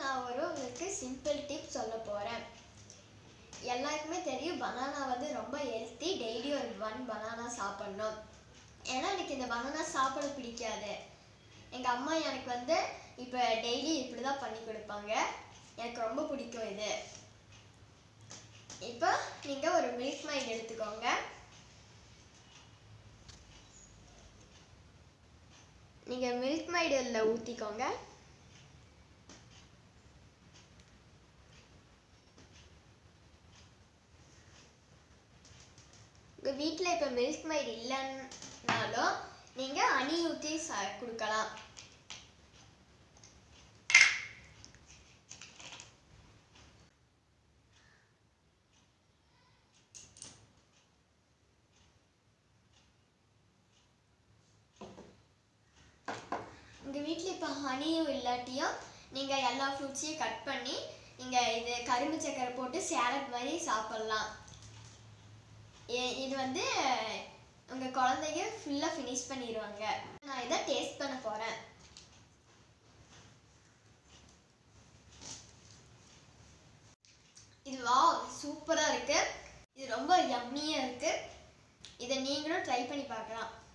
நான் ஒரு உங்களுக்கு சிம்பிள் டிப் சொல்ல போகிறேன் எல்லாருக்குமே தெரியும் பனானா வந்து ரொம்ப ஹெல்த்தி டெய்லி ஒரு ஒன் பனானா சாப்பிடணும் ஏன்னா எனக்கு இந்த பனானா சாப்பிட பிடிக்காது எங்கள் அம்மா எனக்கு வந்து இப்போ டெய்லி இப்படி தான் பண்ணி கொடுப்பாங்க எனக்கு ரொம்ப பிடிக்கும் இது இப்போ நீங்கள் ஒரு மில்க் மைண்ட் எடுத்துக்கோங்க நீங்கள் மில்க் மைடு இதில் ஊற்றிக்கோங்க உங்கள் வீட்டில் இப்போ மில்க் மைட் இல்லைன்னாலும் நீங்கள் ஹனி ஊற்றி ச கொடுக்கலாம் உங்கள் வீட்டில் இப்போ ஹனியும் இல்லாட்டியும் நீங்கள் எல்லா ஃப்ரூட்ஸையும் கட் பண்ணி நீங்கள் இது கரும்பு சக்கரை போட்டு சேலட் மாதிரி சாப்பிட்லாம் ஏ- இது வந்து உங்கள் குழந்தைங்க ஃபுல்லாக ஃபினிஷ் பண்ணிடுவாங்க நான் இதை டேஸ்ட் பண்ண போகிறேன் இது வா சூப்பராக இருக்குது இது ரொம்ப யம்மியாக இருக்குது இதை நீங்களும் ட்ரை பண்ணி பார்க்கலாம்